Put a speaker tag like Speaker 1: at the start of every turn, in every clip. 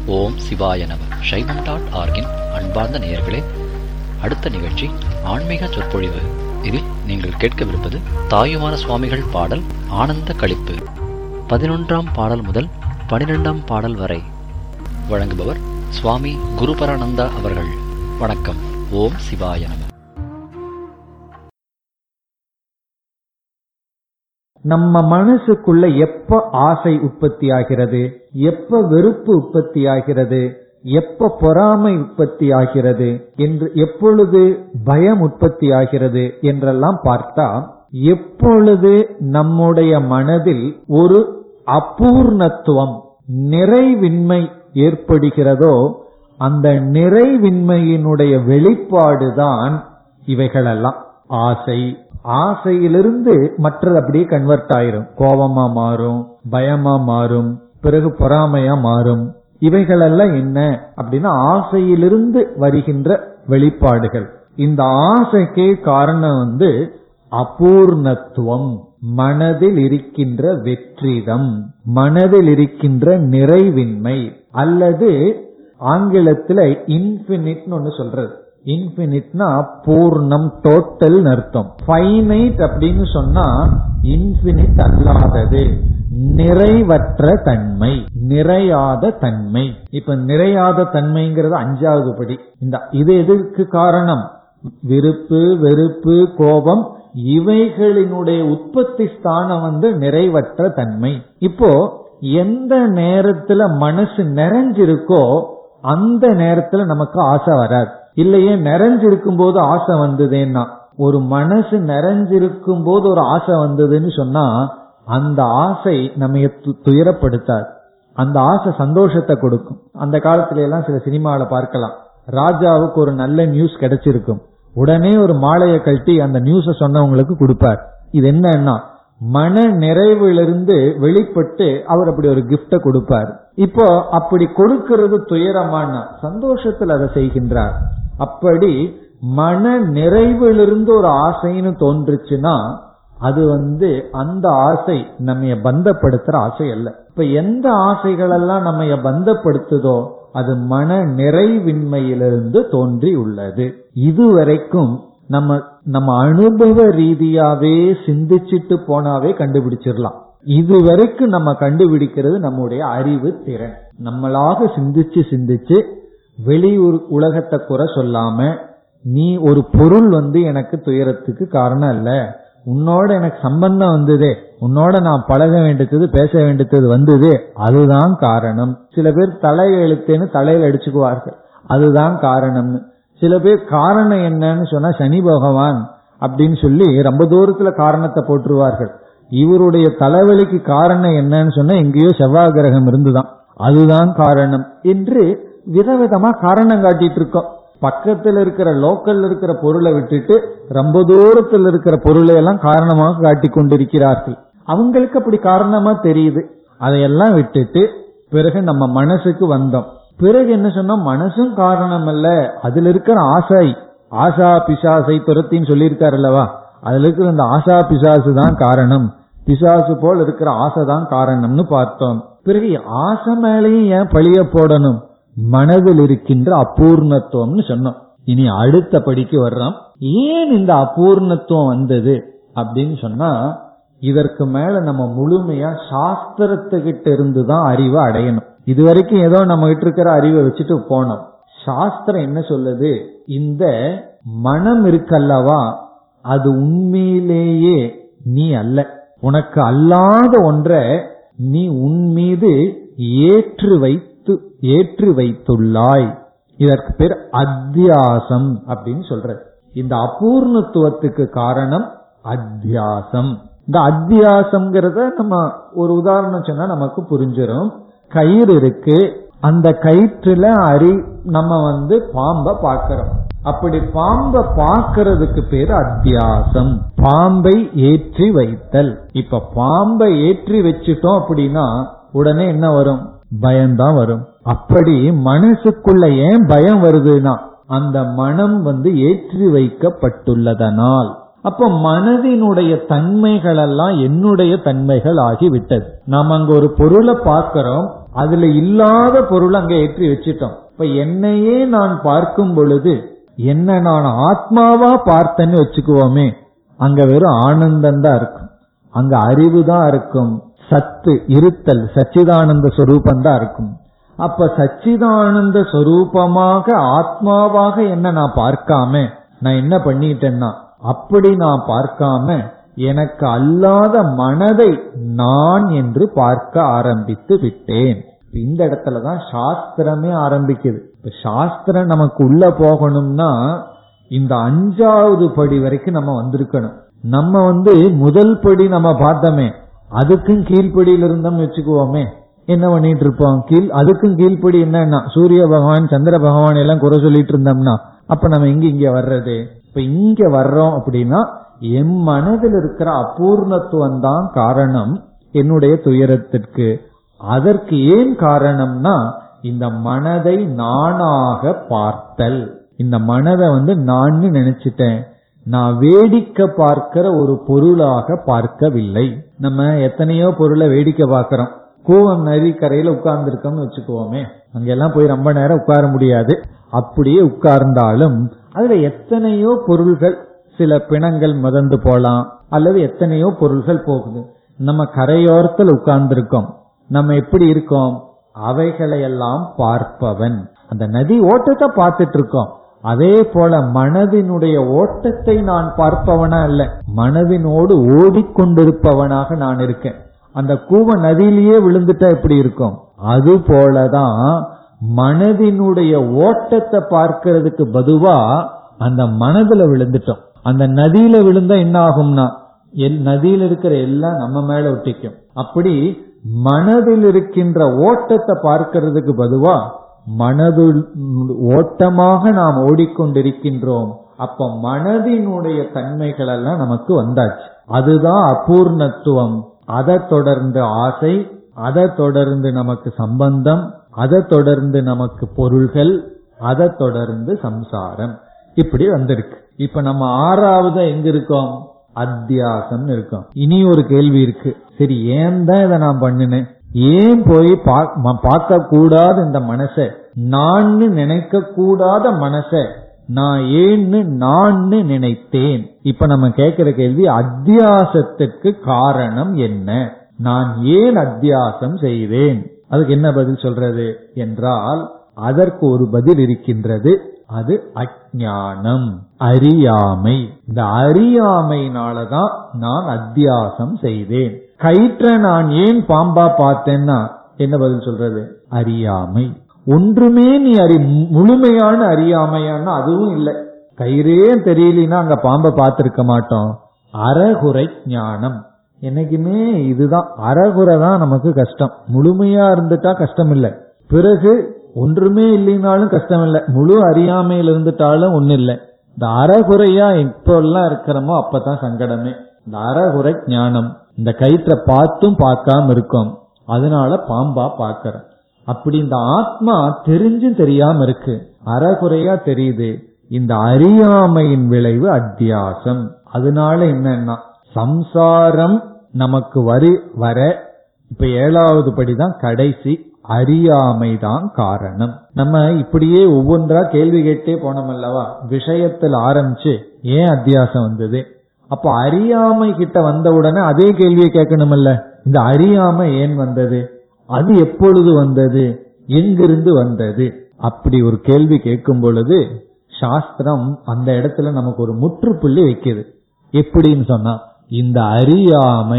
Speaker 1: ஓம் சிவாய நம சைவம் டாட் ஆர்கின் அன்பார்ந்த நேயர்களே அடுத்த நிகழ்ச்சி ஆன்மீக சொற்பொழிவு இதில் நீங்கள் கேட்கவிருப்பது தாயுமான சுவாமிகள் பாடல் ஆனந்த களிப்பு பதினொன்றாம் பாடல் முதல் பனிரெண்டாம் பாடல் வரை வழங்குபவர் சுவாமி குருபரானந்தா அவர்கள் வணக்கம் ஓம் சிவாய நம
Speaker 2: நம்ம மனசுக்குள்ள எப்ப ஆசை உற்பத்தி ஆகிறது எப்ப வெறுப்பு உற்பத்தி ஆகிறது எப்ப பொறாமை உற்பத்தி ஆகிறது என்று எப்பொழுது பயம் உற்பத்தி ஆகிறது என்றெல்லாம் பார்த்தா எப்பொழுது நம்முடைய மனதில் ஒரு அபூர்ணத்துவம் நிறைவின்மை ஏற்படுகிறதோ அந்த நிறைவின்மையினுடைய வெளிப்பாடுதான் இவைகளெல்லாம் ஆசை ஆசையிலிருந்து மற்றது அப்படியே கன்வெர்ட் ஆயிரும் கோபமா மாறும் பயமா மாறும் பிறகு பொறாமையா மாறும் இவைகளெல்லாம் என்ன அப்படின்னா ஆசையிலிருந்து வருகின்ற வெளிப்பாடுகள் இந்த ஆசைக்கே காரணம் வந்து அபூர்ணத்துவம் மனதில் இருக்கின்ற வெற்றிடம் மனதில் இருக்கின்ற நிறைவின்மை அல்லது ஆங்கிலத்துல இன்பினிட்னு ஒண்ணு சொல்றது இன்பினிட்னா பூர்ணம் டோட்டல் அர்த்தம் ஃபைனைட் அப்படின்னு சொன்னா இன்பினிட் அல்லாதது நிறைவற்ற தன்மை நிறையாத தன்மை இப்ப நிறையாத தன்மைங்கிறது அஞ்சாவது படி இந்த இது எதற்கு காரணம் விருப்பு வெறுப்பு கோபம் இவைகளினுடைய உற்பத்தி ஸ்தானம் வந்து நிறைவற்ற தன்மை இப்போ எந்த நேரத்துல மனசு நிறைஞ்சிருக்கோ அந்த நேரத்துல நமக்கு ஆசை வராது இல்லையே நிறைஞ்சிருக்கும் போது ஆசை வந்ததுன்னா ஒரு மனசு நிறைஞ்சிருக்கும் போது ஒரு ஆசை வந்ததுன்னு சொன்னா அந்த ஆசை நம்ம துயரப்படுத்தாது அந்த ஆசை சந்தோஷத்தை கொடுக்கும் அந்த காலத்துல எல்லாம் சில சினிமாவில பார்க்கலாம் ராஜாவுக்கு ஒரு நல்ல நியூஸ் கிடைச்சிருக்கும் உடனே ஒரு மாலையை கட்டி அந்த நியூஸ சொன்னவங்களுக்கு கொடுப்பார் இது என்னன்னா மன நிறைவிலிருந்து வெளிப்பட்டு அவர் அப்படி ஒரு கிஃப்ட கொடுப்பார் இப்போ அப்படி கொடுக்கிறது துயரமான சந்தோஷத்தில் அதை செய்கின்றார் அப்படி மன நிறைவிலிருந்து ஒரு ஆசைன்னு தோன்றுச்சுன்னா அது வந்து அந்த ஆசை நம்ம பந்தப்படுத்துற ஆசை அல்ல இப்ப எந்த ஆசைகள் எல்லாம் நம்ம பந்தப்படுத்துதோ அது மன நிறைவின்மையிலிருந்து தோன்றி உள்ளது இதுவரைக்கும் நம்ம நம்ம அனுபவ ரீதியாவே சிந்திச்சிட்டு போனாவே கண்டுபிடிச்சிடலாம் இதுவரைக்கும் நம்ம கண்டுபிடிக்கிறது நம்முடைய அறிவு திறன் நம்மளாக சிந்திச்சு சிந்திச்சு வெளியூர் உலகத்தை குறை சொல்லாம நீ ஒரு பொருள் வந்து எனக்கு துயரத்துக்கு காரணம் இல்ல உன்னோட எனக்கு சம்பந்தம் வந்ததே உன்னோட நான் பழக வேண்டியது பேச வேண்டியது வந்தது அதுதான் காரணம் சில பேர் தலையெழுத்தேன்னு தலையில அடிச்சுக்குவார்கள் அதுதான் காரணம்னு சில பேர் காரணம் என்னன்னு சொன்னா சனி பகவான் அப்படின்னு சொல்லி ரொம்ப தூரத்துல காரணத்தை போட்டுருவார்கள் இவருடைய தலைவலிக்கு காரணம் என்னன்னு சொன்னா எங்கேயோ செவ்வாய் கிரகம் இருந்துதான் அதுதான் காரணம் என்று விதவிதமா காரணம் காட்டிட்டு இருக்கோம் பக்கத்தில் இருக்கிற லோக்கல்ல இருக்கிற பொருளை விட்டுட்டு ரொம்ப தூரத்தில் இருக்கிற பொருளை எல்லாம் காரணமாக காட்டி கொண்டிருக்கிறார்கள் அவங்களுக்கு அப்படி காரணமா தெரியுது அதையெல்லாம் விட்டுட்டு பிறகு நம்ம மனசுக்கு வந்தோம் பிறகு என்ன சொன்னா மனசும் காரணம் அல்ல அதுல இருக்கிற ஆசை ஆசா பிசாசை துரத்தின்னு சொல்லியிருக்காரு அல்லவா அதுல இருக்கிற அந்த ஆசா பிசாசு தான் காரணம் பிசாசு போல் இருக்கிற ஆசை தான் காரணம்னு பார்த்தோம் பிறகு ஆசை மேலேயும் ஏன் பழிய போடணும் மனதில் இருக்கின்ற அபூர்ணத்துவம்னு சொன்னோம் இனி அடுத்த படிக்கு வர்றோம் ஏன் இந்த அபூர்ணத்துவம் வந்தது அப்படின்னு சொன்னா இதற்கு மேல நம்ம முழுமையா சாஸ்திரத்துக்கிட்ட இருந்து தான் அறிவை அடையணும் இது வரைக்கும் ஏதோ நம்ம கிட்ட இருக்கிற அறிவை வச்சுட்டு போனோம் சாஸ்திரம் என்ன சொல்லுது இந்த மனம் இருக்கல்லவா அது உண்மையிலேயே நீ அல்ல உனக்கு அல்லாத ஒன்றை நீ உன் மீது ஏற்று வைத்து ஏற்று வைத்துள்ளாய் இதற்கு பேர் அத்தியாசம் அப்படின்னு சொல்ற இந்த அபூர்ணத்துவத்துக்கு காரணம் அத்தியாசம் இந்த அத்தியாசம்ங்கிறத நம்ம ஒரு உதாரணம் சொன்னா நமக்கு புரிஞ்சிடும் கயிறு இருக்கு அந்த கயிற்றுல அறி நம்ம வந்து பாம்ப பாக்கிறோம் அப்படி பாம்ப பாக்கிறதுக்கு பேரு அத்தியாசம் பாம்பை ஏற்றி வைத்தல் இப்ப பாம்பை ஏற்றி வச்சுட்டோம் அப்படின்னா உடனே என்ன வரும் பயம்தான் வரும் அப்படி மனசுக்குள்ள ஏன் பயம் வருதுன்னா அந்த மனம் வந்து ஏற்றி வைக்கப்பட்டுள்ளதனால் அப்ப மனதினுடைய தன்மைகள் எல்லாம் என்னுடைய தன்மைகள் ஆகிவிட்டது நாம் அங்க ஒரு பொருளை பார்க்கிறோம் அதுல இல்லாத பொருள் அங்க ஏற்றி வச்சிட்டோம் இப்ப என்னையே நான் பார்க்கும் பொழுது என்ன நான் ஆத்மாவா பார்த்தேன்னு வச்சுக்குவோமே அங்க வெறும் ஆனந்தம் தான் இருக்கும் அங்க அறிவு தான் இருக்கும் சத்து இருத்தல் சச்சிதானந்த சொரூபம் தான் இருக்கும் அப்ப சச்சிதானந்த சொரூபமாக ஆத்மாவாக என்ன நான் பார்க்காம நான் என்ன பண்ணிட்டேன்னா அப்படி நான் பார்க்காம எனக்கு அல்லாத மனதை நான் என்று பார்க்க ஆரம்பித்து விட்டேன் இந்த இடத்துலதான் சாஸ்திரமே ஆரம்பிக்குது இப்ப சாஸ்திரம் நமக்கு உள்ள போகணும்னா இந்த அஞ்சாவது படி வரைக்கும் நம்ம வந்திருக்கணும் நம்ம வந்து முதல் படி நம்ம பார்த்தோமே அதுக்கும் கீழ்ப்படியில் இருந்தோம்னு வச்சுக்குவோமே என்ன பண்ணிட்டு இருப்போம் கீழ் அதுக்கும் கீழ்ப்படி என்னன்னா சூரிய பகவான் சந்திர பகவான் எல்லாம் குறை சொல்லிட்டு இருந்தோம்னா அப்ப நம்ம எங்க இங்க வர்றது இப்ப இங்க வர்றோம் அப்படின்னா என் மனதில் இருக்கிற அபூர்ணத்துவம் தான் காரணம் என்னுடைய துயரத்திற்கு அதற்கு ஏன் காரணம்னா இந்த மனதை நானாக பார்த்தல் இந்த மனதை வந்து நான் நினைச்சிட்டேன் நான் வேடிக்கை பார்க்கிற ஒரு பொருளாக பார்க்கவில்லை நம்ம எத்தனையோ பொருளை வேடிக்கை பார்க்கிறோம் கூவம் நரி கரையில உட்கார்ந்து இருக்கோம்னு வச்சுக்குவோமே அங்கெல்லாம் போய் ரொம்ப நேரம் உட்கார முடியாது அப்படியே உட்கார்ந்தாலும் அதுல எத்தனையோ பொருள்கள் சில பிணங்கள் மிதந்து போலாம் அல்லது எத்தனையோ பொருள்கள் போகுது நம்ம கரையோரத்தில் உட்கார்ந்து இருக்கோம் நம்ம எப்படி இருக்கோம் அவைகளையெல்லாம் பார்ப்பவன் அந்த நதி ஓட்டத்தை பார்த்துட்டு இருக்கோம் அதே போல மனதினுடைய ஓட்டத்தை நான் பார்ப்பவனா அல்ல மனதினோடு ஓடிக்கொண்டிருப்பவனாக நான் இருக்கேன் அந்த கூவ நதியிலேயே விழுந்துட்டா எப்படி இருக்கும் அது போலதான் மனதினுடைய ஓட்டத்தை பார்க்கிறதுக்கு பதுவா அந்த மனதுல விழுந்துட்டோம் அந்த நதியில விழுந்தா என்ன ஆகும்னா நதியில் இருக்கிற எல்லாம் நம்ம மேல ஒட்டிக்கும் அப்படி மனதில் இருக்கின்ற ஓட்டத்தை பார்க்கிறதுக்கு பதுவா மனது ஓட்டமாக நாம் ஓடிக்கொண்டிருக்கின்றோம் அப்ப மனதினுடைய தன்மைகள் எல்லாம் நமக்கு வந்தாச்சு அதுதான் அபூர்ணத்துவம் அதை தொடர்ந்து ஆசை அதை தொடர்ந்து நமக்கு சம்பந்தம் அதை தொடர்ந்து நமக்கு பொருள்கள் அதை தொடர்ந்து சம்சாரம் இப்படி வந்திருக்கு இப்ப நம்ம ஆறாவது எங்க இருக்கோம் அத்தியாசம் இருக்கோம் இனி ஒரு கேள்வி இருக்கு சரி ஏன் தான் இதை நான் பண்ணினேன் ஏன் போய் பார்க்க கூடாத இந்த மனச நான் நினைக்க கூடாத மனச நான் ஏன்னு நான் நினைத்தேன் இப்ப நம்ம கேட்கிற கேள்வி அத்தியாசத்துக்கு காரணம் என்ன நான் ஏன் அத்தியாசம் செய்தேன் அதுக்கு என்ன பதில் சொல்றது என்றால் அதற்கு ஒரு பதில் இருக்கின்றது அது அஜானம் அறியாமை இந்த அறியாமைனாலதான் நான் அத்தியாசம் செய்தேன் கயிற்ற நான் ஏன் பாம்பா பார்த்தேன்னா என்ன பதில் சொல்றது அறியாமை ஒன்றுமே நீ அறி முழுமையான அறியாமையான்னா அதுவும் இல்லை கயிறே தெரியலனா அங்க பாம்பை பார்த்திருக்க மாட்டோம் அறகுறை ஞானம் என்னைக்குமே இதுதான் அறகுறை தான் நமக்கு கஷ்டம் முழுமையா இருந்துட்டா கஷ்டம் இல்லை பிறகு ஒன்றுமே இல்லைனாலும் கஷ்டம் இல்லை முழு அறியாமையில் இருந்துட்டாலும் ஒன்னும் இல்லை இந்த அறகுறையா எப்ப எல்லாம் இருக்கிறோமோ அப்பதான் சங்கடமே இந்த அறகுறை ஞானம் இந்த கயிற்றை பார்த்தும் பார்க்காம இருக்கோம் அதனால பாம்பா பார்க்கிறோம் அப்படி இந்த ஆத்மா தெரிஞ்சும் தெரியாம இருக்கு அறகுறையா தெரியுது இந்த அறியாமையின் விளைவு அத்தியாசம் அதனால என்னன்னா சம்சாரம் நமக்கு வரி வர இப்ப ஏழாவது படிதான் கடைசி அறியாமை தான் காரணம் நம்ம இப்படியே ஒவ்வொன்றா கேள்வி கேட்டே போனோம் அல்லவா விஷயத்தில் ஆரம்பிச்சு ஏன் அத்தியாசம் வந்தது அப்ப அறியாமை கிட்ட வந்த உடனே அதே கேள்வியை கேட்கணுமல்ல இந்த அறியாமை ஏன் வந்தது அது எப்பொழுது வந்தது எங்கிருந்து வந்தது அப்படி ஒரு கேள்வி கேட்கும் பொழுது சாஸ்திரம் அந்த இடத்துல நமக்கு ஒரு முற்றுப்புள்ளி வைக்குது எப்படின்னு சொன்னா இந்த அறியாமை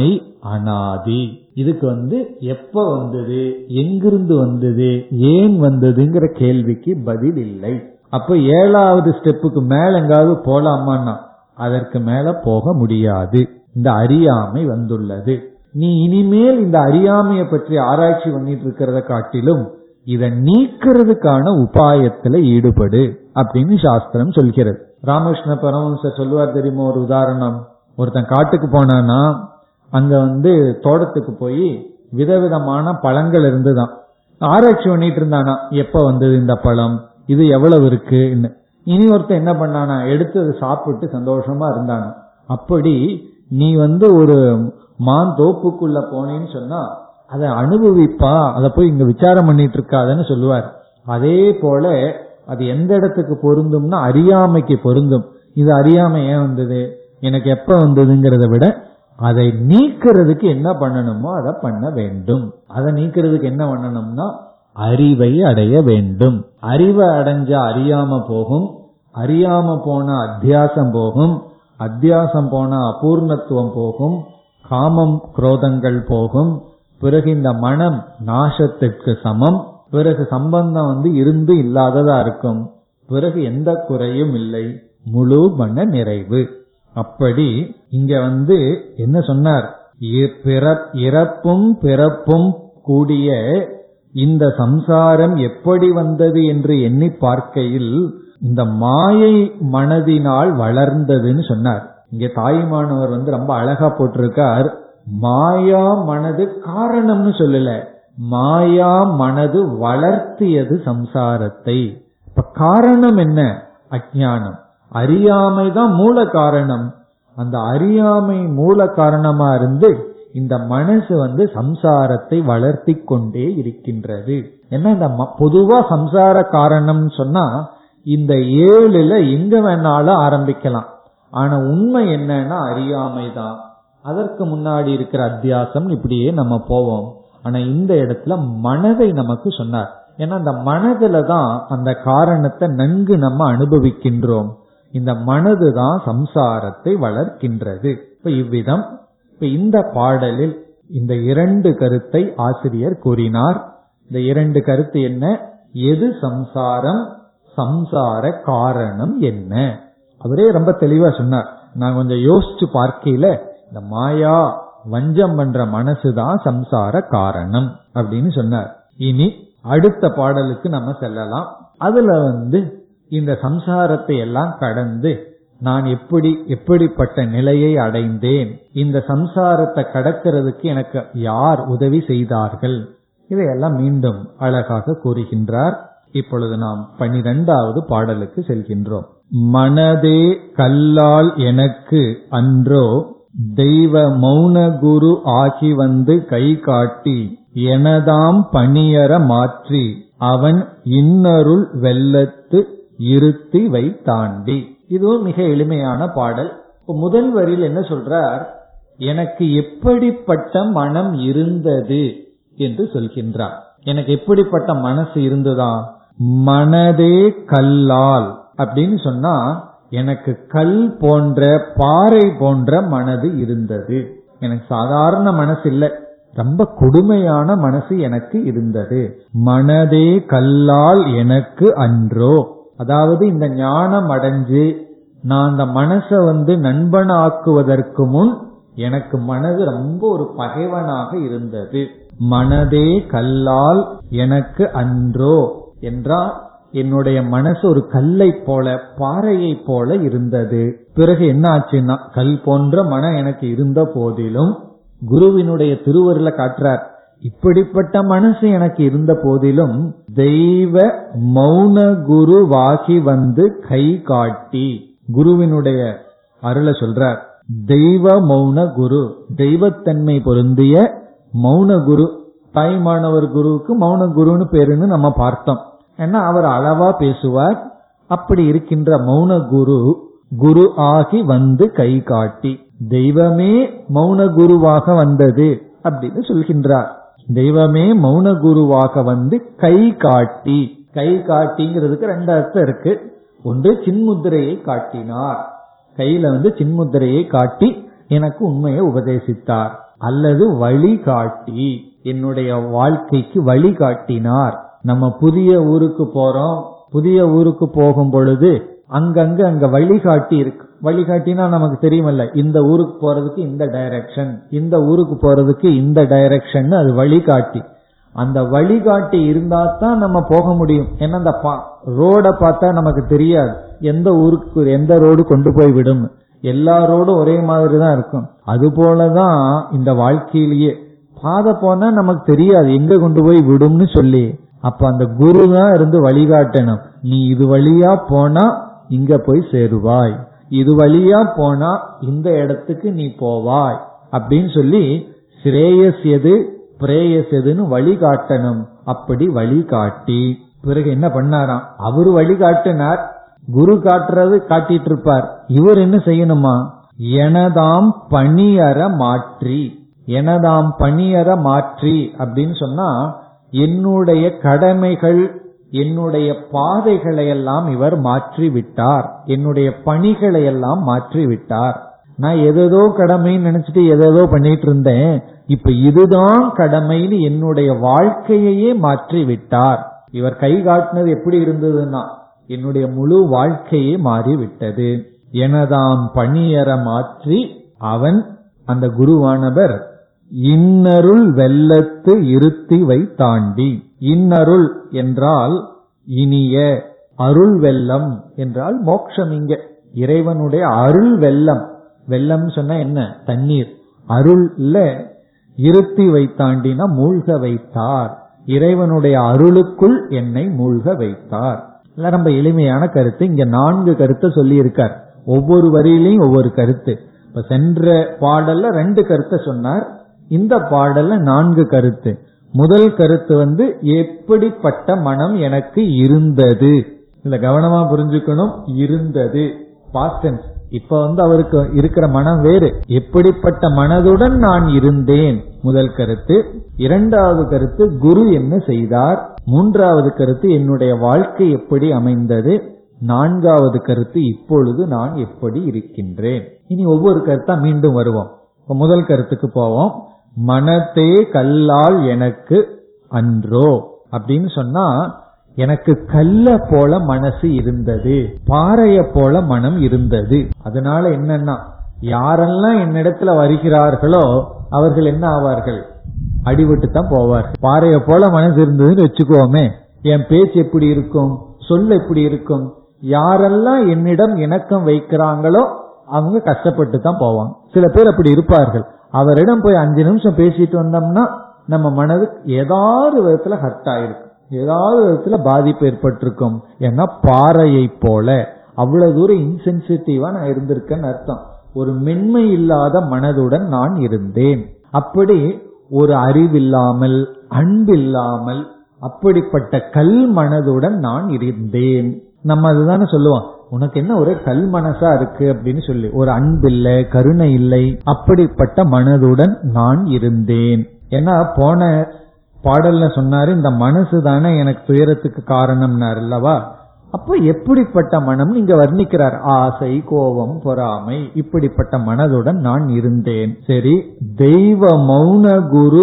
Speaker 2: அனாதி இதுக்கு வந்து எப்ப வந்தது எங்கிருந்து வந்தது ஏன் வந்ததுங்கிற கேள்விக்கு பதில் இல்லை அப்ப ஏழாவது ஸ்டெப்புக்கு மேல எங்காவது போலாமான்னா அதற்கு மேல போக முடியாது இந்த அறியாமை வந்துள்ளது நீ இனிமேல் இந்த அறியாமையை பற்றி ஆராய்ச்சி பண்ணிட்டு இருக்கிறத காட்டிலும் இதை நீக்கிறதுக்கான உபாயத்துல ஈடுபடு அப்படின்னு சாஸ்திரம் சொல்கிறது ராமகிருஷ்ண பரமஹம்சர் சொல்லுவார் தெரியுமா ஒரு உதாரணம் ஒருத்தன் காட்டுக்கு போனானா அங்க வந்து தோட்டத்துக்கு போய் விதவிதமான பழங்கள் இருந்துதான் ஆராய்ச்சி பண்ணிட்டு இருந்தானா எப்ப வந்தது இந்த பழம் இது எவ்வளவு இருக்குன்னு இனி ஒருத்தன் என்ன பண்ணானா எடுத்து அதை சாப்பிட்டு சந்தோஷமா இருந்தானா அப்படி நீ வந்து ஒரு மான் தோப்புக்குள்ள போனேன்னு சொன்னா அதை அனுபவிப்பா அதை போய் இங்க விசாரம் பண்ணிட்டு இருக்காதன்னு சொல்லுவார் அதே போல அது எந்த இடத்துக்கு பொருந்தும்னா அறியாமைக்கு பொருந்தும் இது அறியாமை ஏன் வந்தது எனக்கு எப்ப வந்ததுங்கிறத விட அதை நீக்கிறதுக்கு என்ன பண்ணணுமோ அதை பண்ண வேண்டும் அதை நீக்கிறதுக்கு என்ன பண்ணணும்னா அறிவை அடைய வேண்டும் அறிவை அடைஞ்சா அறியாம போகும் அறியாம போனா அத்தியாசம் போகும் அத்தியாசம் போனா அபூர்ணத்துவம் போகும் காமம் குரோதங்கள் போகும் பிறகு இந்த மனம் நாசத்திற்கு சமம் பிறகு சம்பந்தம் வந்து இருந்து இல்லாததா இருக்கும் பிறகு எந்த குறையும் இல்லை முழு மன நிறைவு அப்படி இங்க வந்து என்ன சொன்னார் இறப்பும் பிறப்பும் கூடிய இந்த சம்சாரம் எப்படி வந்தது என்று எண்ணி பார்க்கையில் இந்த மாயை மனதினால் வளர்ந்ததுன்னு சொன்னார் இங்க தாய்மானவர் வந்து ரொம்ப அழகா போட்டிருக்கார் மாயா மனது காரணம்னு சொல்லல மாயா மனது வளர்த்தியது சம்சாரத்தை இப்ப காரணம் என்ன அஜானம் அறியாமை தான் மூல காரணம் அந்த அறியாமை மூல காரணமா இருந்து இந்த மனசு வந்து சம்சாரத்தை வளர்த்தி கொண்டே இருக்கின்றது ஏன்னா இந்த பொதுவா சம்சார காரணம் சொன்னா இந்த ஏழுல எங்க வேணாலும் ஆரம்பிக்கலாம் ஆனா உண்மை என்னன்னா அறியாமை தான் அதற்கு முன்னாடி இருக்கிற அத்தியாசம் இப்படியே நம்ம போவோம் ஆனா இந்த இடத்துல மனதை நமக்கு சொன்னார் ஏன்னா அந்த மனதுல தான் அந்த காரணத்தை நன்கு நம்ம அனுபவிக்கின்றோம் இந்த மனது தான் சம்சாரத்தை வளர்க்கின்றது இப்ப இவ்விதம் இப்ப இந்த பாடலில் இந்த இரண்டு கருத்தை ஆசிரியர் கூறினார் இந்த இரண்டு கருத்து என்ன எது சம்சாரம் சம்சார காரணம் என்ன அவரே ரொம்ப தெளிவா சொன்னார் நான் கொஞ்சம் யோசிச்சு பார்க்கையில இந்த மாயா வஞ்சம் பண்ற மனசுதான் சம்சார காரணம் அப்படின்னு சொன்னார் இனி அடுத்த பாடலுக்கு நம்ம செல்லலாம் அதுல வந்து இந்த சம்சாரத்தை எல்லாம் கடந்து நான் எப்படி எப்படிப்பட்ட நிலையை அடைந்தேன் இந்த சம்சாரத்தை கடக்கிறதுக்கு எனக்கு யார் உதவி செய்தார்கள் இதையெல்லாம் மீண்டும் அழகாக கூறுகின்றார் இப்பொழுது நாம் பனிரெண்டாவது பாடலுக்கு செல்கின்றோம் மனதே கல்லால் எனக்கு அன்றோ தெய்வ மௌன குரு ஆகி வந்து கை காட்டி எனதாம் பணியற மாற்றி அவன் இன்னருள் வெள்ளத்து இருத்தி வைத்தாண்டி இதுவும் மிக எளிமையான பாடல் இப்ப முதல் வரியில் என்ன சொல்றார் எனக்கு எப்படிப்பட்ட மனம் இருந்தது என்று சொல்கின்றார் எனக்கு எப்படிப்பட்ட மனசு இருந்ததா மனதே கல்லால் அப்படின்னு சொன்னா எனக்கு கல் போன்ற பாறை போன்ற மனது இருந்தது எனக்கு சாதாரண மனசு இல்லை ரொம்ப கொடுமையான மனசு எனக்கு இருந்தது மனதே கல்லால் எனக்கு அன்றோ அதாவது இந்த ஞானம் அடைஞ்சு நான் அந்த மனசை வந்து நண்பனாக்குவதற்கு முன் எனக்கு மனது ரொம்ப ஒரு பகைவனாக இருந்தது மனதே கல்லால் எனக்கு அன்றோ என்றால் என்னுடைய மனசு ஒரு கல்லை போல பாறையை போல இருந்தது பிறகு என்ன ஆச்சுன்னா கல் போன்ற மனம் எனக்கு இருந்த போதிலும் குருவினுடைய திருவருள காட்டுறார் இப்படிப்பட்ட மனசு எனக்கு இருந்த போதிலும் தெய்வ மௌன குரு வாகி வந்து கை காட்டி குருவினுடைய அருளை சொல்றார் தெய்வ மௌன குரு தெய்வத்தன்மை பொருந்திய மௌன குரு தாய்மானவர் குருவுக்கு மௌன குருன்னு பேருன்னு நம்ம பார்த்தோம் ஏன்னா அவர் அளவா பேசுவார் அப்படி இருக்கின்ற மௌன குரு குரு ஆகி வந்து கை காட்டி தெய்வமே மௌன குருவாக வந்தது அப்படின்னு சொல்கின்றார் தெய்வமே மௌன குருவாக வந்து கை காட்டி கை காட்டிங்கிறதுக்கு ரெண்டு அர்த்தம் இருக்கு ஒன்று சின்முத்திரையை காட்டினார் கையில வந்து சின்முத்திரையை காட்டி எனக்கு உண்மையை உபதேசித்தார் அல்லது வழி காட்டி என்னுடைய வாழ்க்கைக்கு வழி காட்டினார் நம்ம புதிய ஊருக்கு போறோம் புதிய ஊருக்கு போகும் பொழுது அங்கங்க அங்க வழிகாட்டி இருக்கு வழிகாட்டினா நமக்கு தெரியுமல்ல இந்த ஊருக்கு போறதுக்கு இந்த டைரக்ஷன் இந்த ஊருக்கு போறதுக்கு இந்த டைரக்ஷன் அது வழிகாட்டி அந்த வழிகாட்டி இருந்தா தான் நம்ம போக முடியும் ஏன்னா அந்த ரோட பார்த்தா நமக்கு தெரியாது எந்த ஊருக்கு எந்த ரோடு கொண்டு போய் விடும் எல்லா ரோடும் ஒரே மாதிரி தான் இருக்கும் அது போலதான் இந்த வாழ்க்கையிலேயே பாதை போனா நமக்கு தெரியாது எங்க கொண்டு போய் விடும்னு சொல்லி அப்ப அந்த குரு தான் இருந்து வழிகாட்டணும் நீ இது வழியா போனா இங்க போய் சேருவாய் இது வழியா போனா இந்த இடத்துக்கு நீ போவாய் அப்படின்னு சொல்லி ஸ்ரேயஸ் எது பிரேயஸ் எதுன்னு வழிகாட்டணும் அப்படி வழிகாட்டி பிறகு என்ன பண்ணாராம் அவரு வழிகாட்டினார் குரு காட்டுறது காட்டிட்டு இருப்பார் இவர் என்ன செய்யணுமா எனதாம் பணியற மாற்றி எனதாம் பணியற மாற்றி அப்படின்னு சொன்னா என்னுடைய கடமைகள் என்னுடைய பாதைகளை எல்லாம் இவர் மாற்றி விட்டார் என்னுடைய பணிகளை எல்லாம் மாற்றி விட்டார் நான் எதோ கடமைன்னு நினைச்சிட்டு எதோ பண்ணிட்டு இருந்தேன் இப்ப இதுதான் கடமைன்னு என்னுடைய வாழ்க்கையையே மாற்றி விட்டார் இவர் கை காட்டினது எப்படி இருந்ததுன்னா என்னுடைய முழு வாழ்க்கையே மாறிவிட்டது எனதாம் பணியற மாற்றி அவன் அந்த குருவானவர் இன்னருள் வெள்ளத்து இருத்தி வை தாண்டி இன்னருள் என்றால் இனிய அருள் வெள்ளம் என்றால் மோட்சம் இங்க இறைவனுடைய அருள் வெள்ளம் வெள்ளம் சொன்னா என்ன தண்ணீர் அருள்ல இருத்தி வைத்தாண்டினா மூழ்க வைத்தார் இறைவனுடைய அருளுக்குள் என்னை மூழ்க வைத்தார் இல்ல ரொம்ப எளிமையான கருத்து இங்க நான்கு கருத்தை சொல்லி இருக்கார் ஒவ்வொரு வரியிலையும் ஒவ்வொரு கருத்து இப்ப சென்ற பாடல்ல ரெண்டு கருத்தை சொன்னார் இந்த பாடல்ல நான்கு கருத்து முதல் கருத்து வந்து எப்படிப்பட்ட மனம் எனக்கு இருந்தது இல்ல கவனமா புரிஞ்சுக்கணும் இருந்தது பாஸ்டன்ஸ் இப்ப வந்து அவருக்கு இருக்கிற மனம் வேறு எப்படிப்பட்ட மனதுடன் நான் இருந்தேன் முதல் கருத்து இரண்டாவது கருத்து குரு என்ன செய்தார் மூன்றாவது கருத்து என்னுடைய வாழ்க்கை எப்படி அமைந்தது நான்காவது கருத்து இப்பொழுது நான் எப்படி இருக்கின்றேன் இனி ஒவ்வொரு கருத்தா மீண்டும் வருவோம் இப்ப முதல் கருத்துக்கு போவோம் மனத்தே கல்லால் எனக்கு அன்றோ அப்படின்னு சொன்னா எனக்கு கல்ல போல மனசு இருந்தது பாறைய போல மனம் இருந்தது அதனால என்னன்னா யாரெல்லாம் என்னிடத்துல வருகிறார்களோ அவர்கள் என்ன ஆவார்கள் அடிபட்டு தான் போவார்கள் பாறைய போல மனசு இருந்ததுன்னு வச்சுக்கோமே என் பேச்சு எப்படி இருக்கும் சொல் எப்படி இருக்கும் யாரெல்லாம் என்னிடம் இணக்கம் வைக்கிறாங்களோ அவங்க கஷ்டப்பட்டு தான் போவாங்க சில பேர் அப்படி இருப்பார்கள் அவரிடம் போய் அஞ்சு நிமிஷம் பேசிட்டு வந்தோம்னா நம்ம மனது ஏதாவது விதத்துல ஹர்ட் ஆயிருக்கும் ஏதாவது விதத்துல பாதிப்பு ஏற்பட்டிருக்கும் ஏன்னா பாறையை போல அவ்வளவு தூரம் இன்சென்சிட்டிவா நான் இருந்திருக்கேன்னு அர்த்தம் ஒரு மென்மை இல்லாத மனதுடன் நான் இருந்தேன் அப்படி ஒரு அறிவில்லாமல் அன்பில்லாமல் அப்படிப்பட்ட கல் மனதுடன் நான் இருந்தேன் நம்ம அதுதானே சொல்லுவோம் உனக்கு என்ன ஒரே கல் மனசா இருக்கு அப்படின்னு சொல்லி ஒரு அன்பில்லை கருணை இல்லை அப்படிப்பட்ட மனதுடன் நான் இருந்தேன் ஏன்னா போன பாடல்ல சொன்னாரு இந்த மனசு தானே எனக்கு துயரத்துக்கு காரணம்னார் அல்லவா அப்ப எப்படிப்பட்ட மனம் நீங்க வர்ணிக்கிறார் ஆசை கோபம் பொறாமை இப்படிப்பட்ட மனதுடன் நான் இருந்தேன் சரி தெய்வ மௌன குரு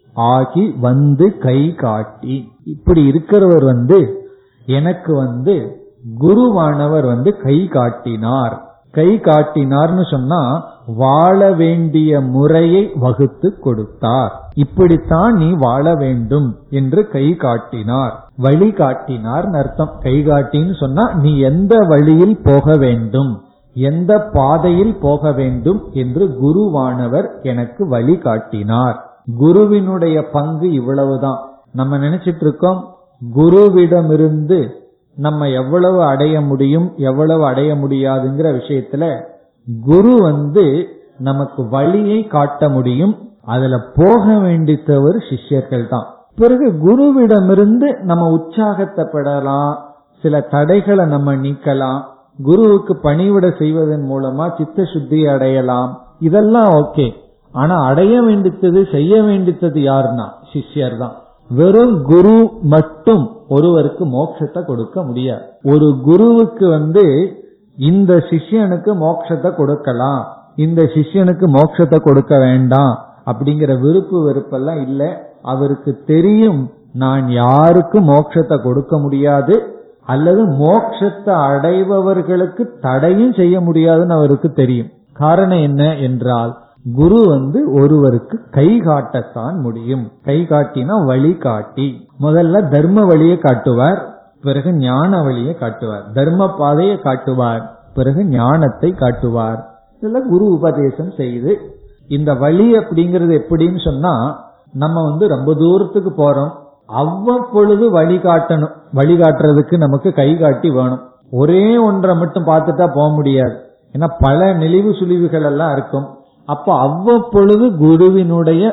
Speaker 2: ஆகி வந்து கை காட்டி இப்படி இருக்கிறவர் வந்து எனக்கு வந்து குருவானவர் வந்து கை காட்டினார் கை காட்டினார்னு சொன்னா வாழ வேண்டிய முறையை வகுத்து கொடுத்தார் இப்படித்தான் நீ வாழ வேண்டும் என்று கை காட்டினார் வழி காட்டினார் அர்த்தம் கை காட்டின்னு சொன்னா நீ எந்த வழியில் போக வேண்டும் எந்த பாதையில் போக வேண்டும் என்று குருவானவர் எனக்கு வழி காட்டினார் குருவினுடைய பங்கு இவ்வளவுதான் நம்ம நினைச்சிட்டு இருக்கோம் குருவிடமிருந்து நம்ம எவ்வளவு அடைய முடியும் எவ்வளவு அடைய முடியாதுங்கிற விஷயத்துல குரு வந்து நமக்கு வழியை காட்ட முடியும் அதுல போக வேண்டித்தவர் சிஷ்யர்கள் தான் பிறகு குருவிடமிருந்து நம்ம உற்சாகத்தை பெறலாம் சில தடைகளை நம்ம நீக்கலாம் குருவுக்கு பணிவிட செய்வதன் மூலமா சித்த சுத்தி அடையலாம் இதெல்லாம் ஓகே ஆனா அடைய வேண்டித்தது செய்ய வேண்டித்தது யாருன்னா சிஷ்யர் தான் வெறும் குரு மட்டும் ஒருவருக்கு மோட்சத்தை கொடுக்க முடியாது ஒரு குருவுக்கு வந்து இந்த சிஷ்யனுக்கு மோட்சத்தை கொடுக்கலாம் இந்த சிஷ்யனுக்கு மோட்சத்தை கொடுக்க வேண்டாம் அப்படிங்கிற விருப்பு வெறுப்பெல்லாம் இல்ல அவருக்கு தெரியும் நான் யாருக்கு மோட்சத்தை கொடுக்க முடியாது அல்லது மோட்சத்தை அடைபவர்களுக்கு தடையும் செய்ய முடியாதுன்னு அவருக்கு தெரியும் காரணம் என்ன என்றால் குரு வந்து ஒருவருக்கு கை காட்டத்தான் முடியும் கை காட்டினா வழி காட்டி முதல்ல தர்ம வழியை காட்டுவார் பிறகு ஞான வழியை காட்டுவார் தர்ம பாதையை காட்டுவார் பிறகு ஞானத்தை காட்டுவார் இதெல்லாம் குரு உபதேசம் செய்து இந்த வழி அப்படிங்கிறது எப்படின்னு சொன்னா நம்ம வந்து ரொம்ப தூரத்துக்கு போறோம் அவ்வப்பொழுது வழிகாட்டணும் வழிகாட்டுறதுக்கு நமக்கு கை காட்டி வேணும் ஒரே ஒன்றை மட்டும் பார்த்துட்டா போக முடியாது ஏன்னா பல நெளிவு சுழிவுகள் எல்லாம் இருக்கும் அப்ப அவ்வப்பொழுது குருவினுடைய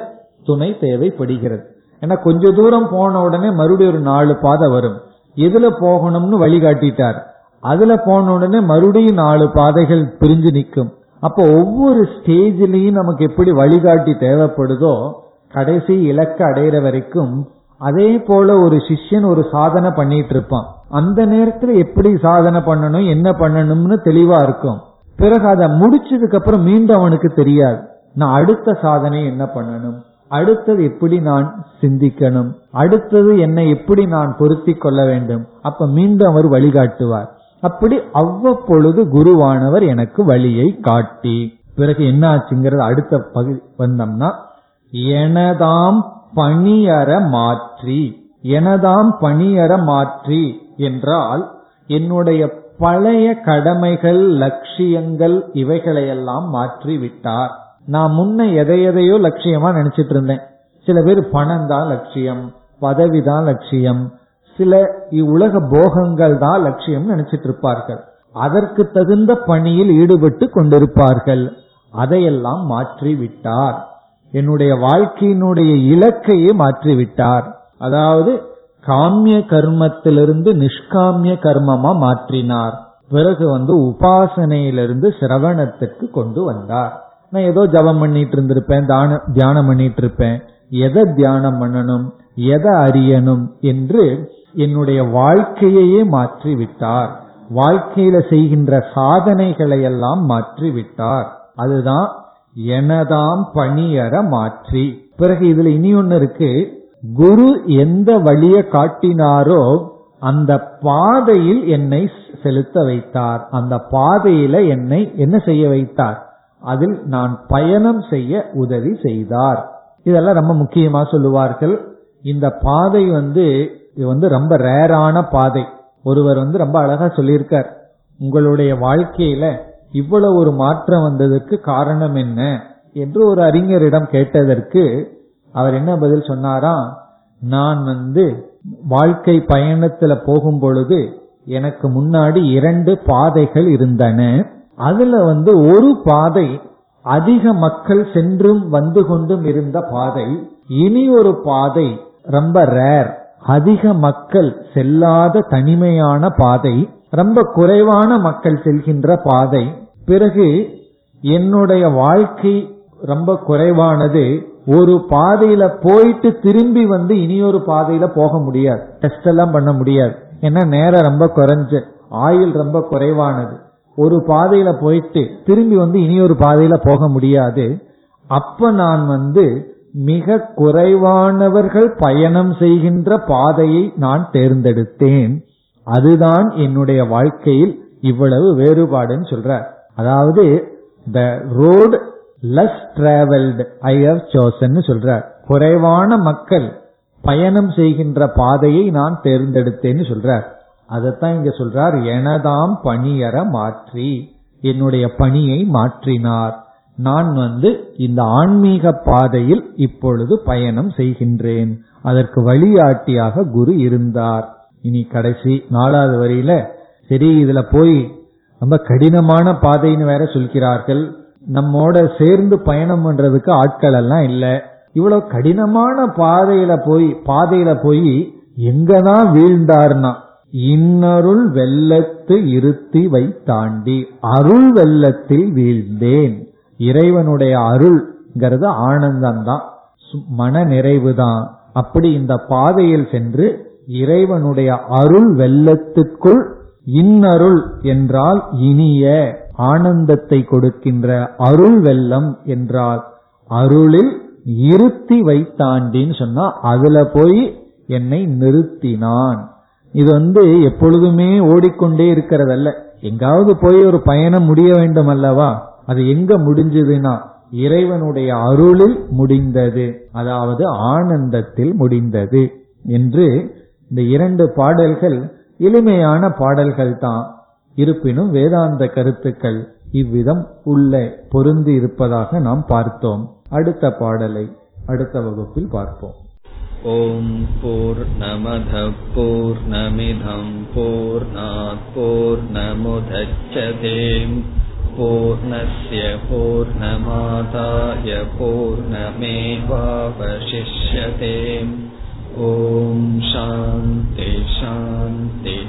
Speaker 2: துணை தேவைப்படுகிறது ஏன்னா கொஞ்ச தூரம் போன உடனே மறுபடியும் ஒரு நாலு பாதை வரும் எதுல போகணும்னு வழிகாட்டிட்டார் அதுல போன உடனே மறுபடியும் நாலு பாதைகள் பிரிஞ்சு நிற்கும் அப்போ ஒவ்வொரு ஸ்டேஜ்லயும் நமக்கு எப்படி வழிகாட்டி தேவைப்படுதோ கடைசி இலக்க அடையிற வரைக்கும் அதே போல ஒரு சிஷ்யன் ஒரு சாதனை பண்ணிட்டு இருப்பான் அந்த நேரத்துல எப்படி சாதனை பண்ணணும் என்ன பண்ணணும்னு தெளிவா இருக்கும் பிறகு அதை முடிச்சதுக்கு அப்புறம் மீண்டும் அவனுக்கு தெரியாது நான் அடுத்த சாதனை என்ன பண்ணணும் அடுத்தது எப்படி நான் சிந்திக்கணும் அடுத்தது என்னை எப்படி நான் பொருத்தி கொள்ள வேண்டும் அப்ப மீண்டும் அவர் வழிகாட்டுவார் அப்படி அவ்வப்பொழுது குருவானவர் எனக்கு வழியை காட்டி பிறகு என்ன ஆச்சுங்கிறது அடுத்த பகுதி வந்தோம்னா எனதாம் பணியற மாற்றி எனதாம் பணியற மாற்றி என்றால் என்னுடைய பழைய கடமைகள் லட்சியங்கள் இவைகளையெல்லாம் மாற்றி விட்டார் நான் முன்ன எதை எதையோ லட்சியமா நினைச்சிட்டு இருந்தேன் சில பேர் பணம் தான் லட்சியம் பதவி தான் லட்சியம் சில இவ்வுலக போகங்கள் தான் லட்சியம் நினைச்சிட்டு இருப்பார்கள் அதற்கு தகுந்த பணியில் ஈடுபட்டு கொண்டிருப்பார்கள் அதையெல்லாம் மாற்றி விட்டார் என்னுடைய வாழ்க்கையினுடைய இலக்கையே மாற்றி விட்டார் அதாவது காமிய கர்மத்திலிருந்து நிஷ்காமிய கர்மமா மாற்றினார் பிறகு வந்து உபாசனையிலிருந்து சிரவணத்திற்கு கொண்டு வந்தார் நான் ஏதோ ஜபம் பண்ணிட்டு இருந்திருப்பேன் தான தியானம் பண்ணிட்டு இருப்பேன் எதை தியானம் பண்ணணும் எதை அறியணும் என்று என்னுடைய வாழ்க்கையையே மாற்றி விட்டார் வாழ்க்கையில செய்கின்ற சாதனைகளை எல்லாம் மாற்றி விட்டார் அதுதான் எனதாம் பணியற மாற்றி பிறகு இதுல இனி ஒன்னு இருக்கு குரு எந்த வழியை காட்டினாரோ அந்த பாதையில் என்னை செலுத்த வைத்தார் அந்த பாதையில என்னை என்ன செய்ய வைத்தார் அதில் நான் பயணம் செய்ய உதவி செய்தார் இதெல்லாம் ரொம்ப முக்கியமா சொல்லுவார்கள் இந்த பாதை வந்து இது வந்து ரொம்ப ரேரான பாதை ஒருவர் வந்து ரொம்ப அழகா சொல்லியிருக்கார் உங்களுடைய வாழ்க்கையில இவ்வளவு ஒரு மாற்றம் வந்ததற்கு காரணம் என்ன என்று ஒரு அறிஞரிடம் கேட்டதற்கு அவர் என்ன பதில் சொன்னாராம் நான் வந்து வாழ்க்கை பயணத்துல போகும் பொழுது எனக்கு முன்னாடி இரண்டு பாதைகள் இருந்தன அதுல வந்து ஒரு பாதை அதிக மக்கள் சென்றும் வந்து கொண்டும் இருந்த பாதை இனி ஒரு பாதை ரொம்ப ரேர் அதிக மக்கள் செல்லாத தனிமையான பாதை ரொம்ப குறைவான மக்கள் செல்கின்ற பாதை பிறகு என்னுடைய வாழ்க்கை ரொம்ப குறைவானது ஒரு பாதையில போயிட்டு திரும்பி வந்து இனியொரு பாதையில போக முடியாது டெஸ்ட் எல்லாம் பண்ண முடியாது ஏன்னா நேரம் ரொம்ப குறைஞ்ச ஆயுள் ரொம்ப குறைவானது ஒரு பாதையில போயிட்டு திரும்பி வந்து இனியொரு பாதையில போக முடியாது அப்ப நான் வந்து மிக குறைவானவர்கள் பயணம் செய்கின்ற பாதையை நான் தேர்ந்தெடுத்தேன் அதுதான் என்னுடைய வாழ்க்கையில் இவ்வளவு வேறுபாடுன்னு சொல்ற அதாவது the road less travelled I have chosen சொல்ற குறைவான மக்கள் பயணம் செய்கின்ற பாதையை நான் தேர்ந்தெடுத்தேன்னு சொல்றார் அதைத்தான் இங்க சொல்றார் எனதாம் பணியற மாற்றி என்னுடைய பணியை மாற்றினார் நான் வந்து இந்த ஆன்மீக பாதையில் இப்பொழுது பயணம் செய்கின்றேன் அதற்கு வழிகாட்டியாக குரு இருந்தார் இனி கடைசி நாலாவது வரியில சரி இதுல போய் ரொம்ப கடினமான பாதைன்னு வேற சொல்கிறார்கள் நம்மோட சேர்ந்து பயணம் பண்றதுக்கு ஆட்கள் எல்லாம் இல்ல இவ்வளவு கடினமான பாதையில போய் பாதையில போய் எங்கதான் வீழ்ந்தார்னா இன்னருள் வெள்ளத்து இருத்தி வைத்தாண்டி அருள் வெள்ளத்தில் வீழ்ந்தேன் இறைவனுடைய அருள்ங்கிறது ஆனந்தம் தான் மன நிறைவு தான் அப்படி இந்த பாதையில் சென்று இறைவனுடைய அருள் வெள்ளத்துக்குள் இன்னருள் என்றால் இனிய ஆனந்தத்தை கொடுக்கின்ற அருள் வெள்ளம் என்றால் அருளில் இருத்தி வைத்தாண்டின்னு சொன்னா அதுல போய் என்னை நிறுத்தினான் இது வந்து எப்பொழுதுமே ஓடிக்கொண்டே இருக்கிறதல்ல எங்காவது போய் ஒரு பயணம் முடிய வேண்டும் அல்லவா அது எங்க முடிஞ்சதுன்னா இறைவனுடைய அருளில் முடிந்தது அதாவது ஆனந்தத்தில் முடிந்தது என்று இந்த இரண்டு பாடல்கள் எளிமையான பாடல்கள் தான் இருப்பினும் வேதாந்த கருத்துக்கள் இவ்விதம் உள்ள பொருந்தி இருப்பதாக நாம் பார்த்தோம் அடுத்த பாடலை அடுத்த வகுப்பில் பார்ப்போம்
Speaker 3: ॐ पूर्णमधः पूर्णमिधं पूर्णात् पूर्णमुदच्छते पूर्णस्य पूर्णमादाय पूर्णमेवावशिष्यते ॐ शान्ति शान्ति